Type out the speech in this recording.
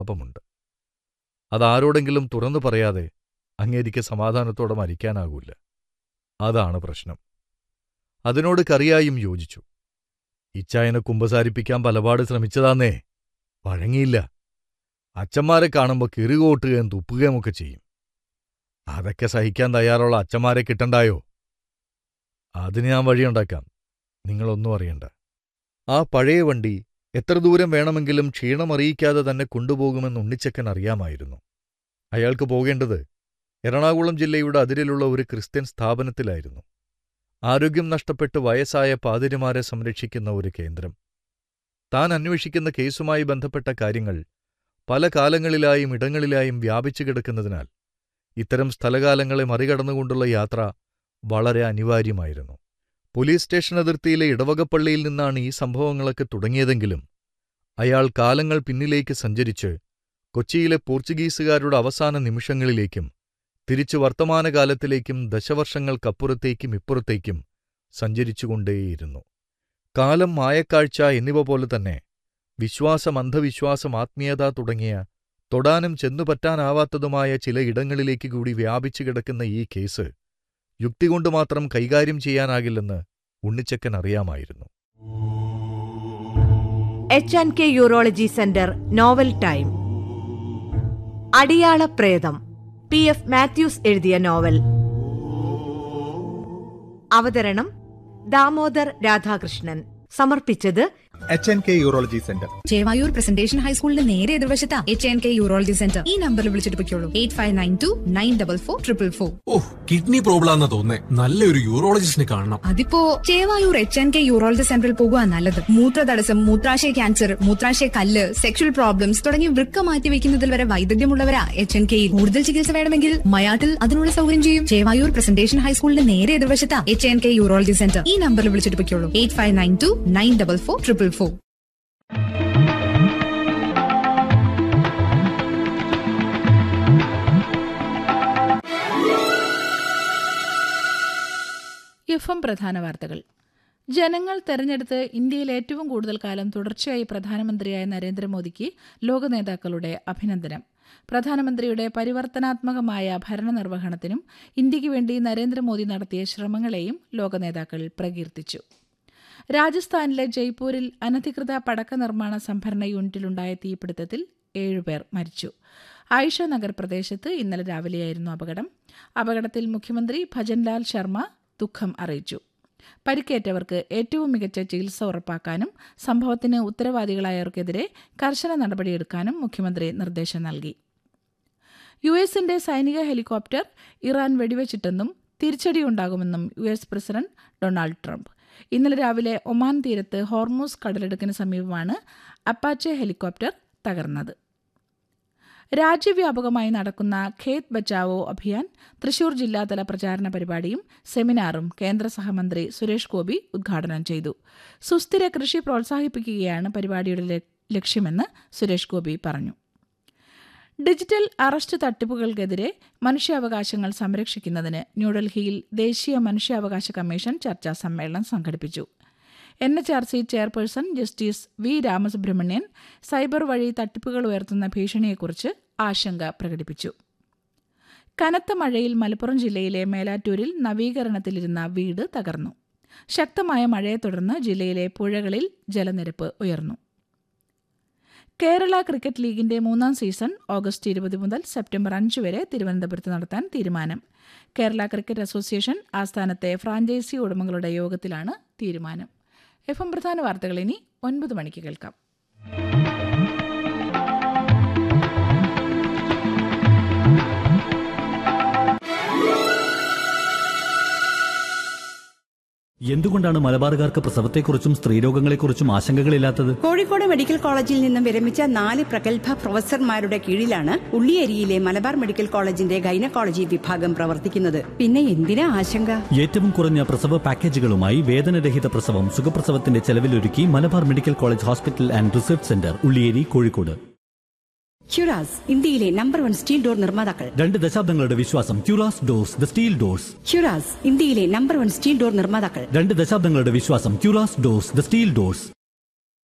പാപമുണ്ട് അതാരോടെങ്കിലും തുറന്നു പറയാതെ അങ്ങേരിക്ക് സമാധാനത്തോടെ മരിക്കാനാകൂല അതാണ് പ്രശ്നം അതിനോട് കറിയായും യോജിച്ചു ഇച്ചായനെ കുമ്പസാരിപ്പിക്കാൻ പലപാട് ശ്രമിച്ചതാന്നേ വഴങ്ങിയില്ല അച്ഛന്മാരെ കാണുമ്പോൾ കിറുകോട്ടുകയും തുപ്പുകയും ഒക്കെ ചെയ്യും അതൊക്കെ സഹിക്കാൻ തയ്യാറുള്ള അച്ഛന്മാരെ കിട്ടണ്ടായോ അതിന് ഞാൻ വഴിയുണ്ടാക്കാം നിങ്ങളൊന്നും അറിയണ്ട ആ പഴയ വണ്ടി എത്ര ദൂരം വേണമെങ്കിലും ക്ഷീണമറിയിക്കാതെ തന്നെ കൊണ്ടുപോകുമെന്ന് ഉണ്ണിച്ചക്കൻ അറിയാമായിരുന്നു അയാൾക്ക് പോകേണ്ടത് എറണാകുളം ജില്ലയുടെ അതിരിലുള്ള ഒരു ക്രിസ്ത്യൻ സ്ഥാപനത്തിലായിരുന്നു ആരോഗ്യം നഷ്ടപ്പെട്ട് വയസ്സായ പാതിരിമാരെ സംരക്ഷിക്കുന്ന ഒരു കേന്ദ്രം താൻ അന്വേഷിക്കുന്ന കേസുമായി ബന്ധപ്പെട്ട കാര്യങ്ങൾ പല കാലങ്ങളിലായും ഇടങ്ങളിലായും വ്യാപിച്ചു കിടക്കുന്നതിനാൽ ഇത്തരം സ്ഥലകാലങ്ങളെ മറികടന്നുകൊണ്ടുള്ള യാത്ര വളരെ അനിവാര്യമായിരുന്നു പോലീസ് സ്റ്റേഷൻ അതിർത്തിയിലെ ഇടവകപ്പള്ളിയിൽ നിന്നാണ് ഈ സംഭവങ്ങളൊക്കെ തുടങ്ങിയതെങ്കിലും അയാൾ കാലങ്ങൾ പിന്നിലേക്ക് സഞ്ചരിച്ച് കൊച്ചിയിലെ പോർച്ചുഗീസുകാരുടെ അവസാന നിമിഷങ്ങളിലേക്കും തിരിച്ചു വർത്തമാനകാലത്തിലേക്കും ദശവർഷങ്ങൾക്കപ്പുറത്തേക്കും ഇപ്പുറത്തേക്കും സഞ്ചരിച്ചുകൊണ്ടേയിരുന്നു കാലം മായക്കാഴ്ച എന്നിവ പോലെ തന്നെ വിശ്വാസം അന്ധവിശ്വാസം ആത്മീയത തുടങ്ങിയ തൊടാനും ചെന്നുപറ്റാനാവാത്തതുമായ ചില ഇടങ്ങളിലേക്ക് കൂടി വ്യാപിച്ചു കിടക്കുന്ന ഈ കേസ് യുക്തി കൊണ്ട് മാത്രം കൈകാര്യം ചെയ്യാനാകില്ലെന്ന് ഉണ്ണിച്ചക്കൻ അറിയാമായിരുന്നു H and K urology centre novel time അടിയാള പ്രേതം പി എഫ് മാത്യൂസ് എഴുതിയ നോവൽ അവതരണം ദാമോദർ രാധാകൃഷ്ണൻ സമർപ്പിച്ചത് H N K urology centre Chevayur presentation ഹൈസ്കൂളിന്റെ നേരെ എതിർവശത്താ H N K urology centre ഈ നമ്പറിൽ വിളിച്ചിട്ട് പൊയ്ക്കോളൂ eight five nine two nine double four triple four ഓ കിഡ്നി പ്രോബ്ലം ആണെന്ന് തോന്നേ നല്ലൊരു യൂറോളജിസ്റ്റിനെ കാണണം അതിപ്പോ Chevayur H N K urology സെന്ററിൽ പോകുക നല്ലത് മൂത്രതടസ്സം മൂത്രാശയ ക്യാൻസർ മൂത്രാശയ കല്ല് സെക്ഷൽ പ്രോബ്ലംസ് തുടങ്ങി വൃക്ക മാറ്റി വെക്കുന്നതിൽ വരെ വൈദഗ്ധ്യമുള്ളവരാ എച്ച് എൻ കെയിൽ കൂടുതൽ ചികിത്സ വേണമെങ്കിൽ മയാട്ടിൽ അതിനുള്ള സൗകര്യം ചെയ്യും ചേവായൂർ പ്രസന്റേഷൻ ഹൈസ്കൂളിന്റെ നേരെ എതിർവശത്താ H N K urology centre ഈ നമ്പറിൽ വിളിച്ചിട്ട് പൊയ്ക്കോളൂ eight five nine two nine double four triple four F M പ്രധാന വാർത്തകൾ ജനങ്ങൾ തെരഞ്ഞെടുത്ത് ഇന്ത്യയിൽ ഏറ്റവും കൂടുതൽ കാലം തുടർച്ചയായി പ്രധാനമന്ത്രിയായ നരേന്ദ്രമോദിക്ക് ലോക നേതാക്കളുടെ അഭിനന്ദനം പ്രധാനമന്ത്രിയുടെ പരിവർത്തനാത്മകമായ ഭരണനിർവഹണത്തിനും ഇന്ത്യയ്ക്ക് വേണ്ടി നരേന്ദ്രമോദി നടത്തിയ ശ്രമങ്ങളെയും ലോക നേതാക്കൾ പ്രകീർത്തിച്ചു രാജസ്ഥാനിലെ ജയ്പൂരിൽ അനധികൃത പടക്ക നിർമ്മാണ സംഭരണ യൂണിറ്റിലുണ്ടായ തീപിടുത്തത്തിൽ ഏഴുപേർ മരിച്ചു ആയിഷ നഗർ പ്രദേശത്ത് ഇന്നലെ രാവിലെയായിരുന്നു അപകടം അപകടത്തിൽ മുഖ്യമന്ത്രി ഭജൻലാൽ ശർമ്മ ദുഃഖം അറിയിച്ചു പരിക്കേറ്റവർക്ക് ഏറ്റവും മികച്ച ചികിത്സ ഉറപ്പാക്കാനും സംഭവത്തിന് ഉത്തരവാദികളായവർക്കെതിരെ കർശന നടപടിയെടുക്കാനും മുഖ്യമന്ത്രി നിർദ്ദേശം നൽകി യു എസിന്റെ സൈനിക ഹെലികോപ്റ്റർ ഇറാൻ വെടിവെച്ചിട്ടെന്നും തിരിച്ചടിയുണ്ടാകുമെന്നും U S president Donald Trump ഇന്നലെ രാവിലെ ഒമാൻ തീരത്ത് ഹോർമൂസ് കടലിടുക്കിന് സമീപമാണ് അപ്പാച്ചെ ഹെലികോപ്റ്റർ തകർന്നത് രാജ്യവ്യാപകമായി നടക്കുന്ന ഖേത് ബച്ചാവോ അഭിയാൻ തൃശൂർ ജില്ലാതല പ്രചാരണ പരിപാടിയും സെമിനാറും കേന്ദ്ര സഹമന്ത്രി സുരേഷ് ഗോപി ഉദ്ഘാടനം ചെയ്തു സുസ്ഥിര കൃഷി പ്രോത്സാഹിപ്പിക്കുകയാണ് പരിപാടിയുടെ ല- ലക്ഷ്യമെന്ന് സുരേഷ് ഗോപി പറഞ്ഞു ഡിജിറ്റൽ അറസ്റ്റ് തട്ടിപ്പുകൾക്കെതിരെ മനുഷ്യാവകാശങ്ങൾ സംരക്ഷിക്കുന്നതിന് ന്യൂഡൽഹിയിൽ ദേശീയ മനുഷ്യാവകാശ കമ്മീഷൻ ചർച്ചാ സമ്മേളനം സംഘടിപ്പിച്ചു N H R C chairperson justice V Ramasubramanian cyber വഴി തട്ടിപ്പുകൾ ഉയർത്തുന്ന ഭീഷണിയെക്കുറിച്ച് ആശങ്ക പ്രകടിപ്പിച്ചു കനത്ത മഴയിൽ മലപ്പുറം ജില്ലയിലെ മേലാറ്റൂരിൽ നവീകരണത്തിലിരുന്ന വീട് തകർന്നു ശക്തമായ മഴയെ തുടർന്ന് ജില്ലയിലെ പുഴകളിൽ ജലനിരപ്പ് ഉയർന്നു കേരള ക്രിക്കറ്റ് ലീഗിന്റെ മൂന്നാം സീസൺ ഓഗസ്റ്റ് ഇരുപത് മുതൽ സെപ്റ്റംബർ അഞ്ച് വരെ തിരുവനന്തപുരത്ത് നടത്താൻ തീരുമാനം കേരള ക്രിക്കറ്റ് അസോസിയേഷൻ ആസ്ഥാനത്തെ ഫ്രാഞ്ചൈസി ഉടമകളുടെ യോഗത്തിലാണ് തീരുമാനം എഫ് എം പ്രധാന വാർത്തകൾ ഇനി ഒൻപത് മണിക്ക് കേൾക്കാം എന്തുകൊണ്ടാണ് മലബാറുകാർക്ക് പ്രസവത്തെക്കുറിച്ചും സ്ത്രീരോഗങ്ങളെക്കുറിച്ചും ആശങ്കകളില്ലാത്തത് കോഴിക്കോട് മെഡിക്കൽ കോളേജിൽ നിന്നും വിരമിച്ച നാല് പ്രഗത്ഭ പ്രൊഫസർമാരുടെ കീഴിലാണ് ഉള്ളിയേരിയിലെ മലബാർ മെഡിക്കൽ കോളേജിന്റെ ഗൈനക്കോളജി വിഭാഗം പ്രവർത്തിക്കുന്നത് പിന്നെ എന്തിനാ ആശങ്ക ഏറ്റവും കുറഞ്ഞ പ്രസവ പാക്കേജുകളുമായി വേദനരഹിത പ്രസവം സുഖപ്രസവത്തിന്റെ ചെലവിലൊരുക്കി Malabar medical college hospital and research centre Ulliyeri Kozhikode Curas ഇന്ത്യയിലെ നമ്പർ വൺ സ്റ്റീൽ ഡോർ നിർമ്മാതാക്കൾ രണ്ട് ദശാബ്ദങ്ങളുടെ വിശ്വാസം Curas doors the steel doors Curas ഇന്ത്യയിലെ നമ്പർ വൺ സ്റ്റീൽ ഡോർ നിർമ്മാതാക്കൾ രണ്ട് ദശാബ്ദങ്ങളുടെ വിശ്വാസം Curas doors the steel doors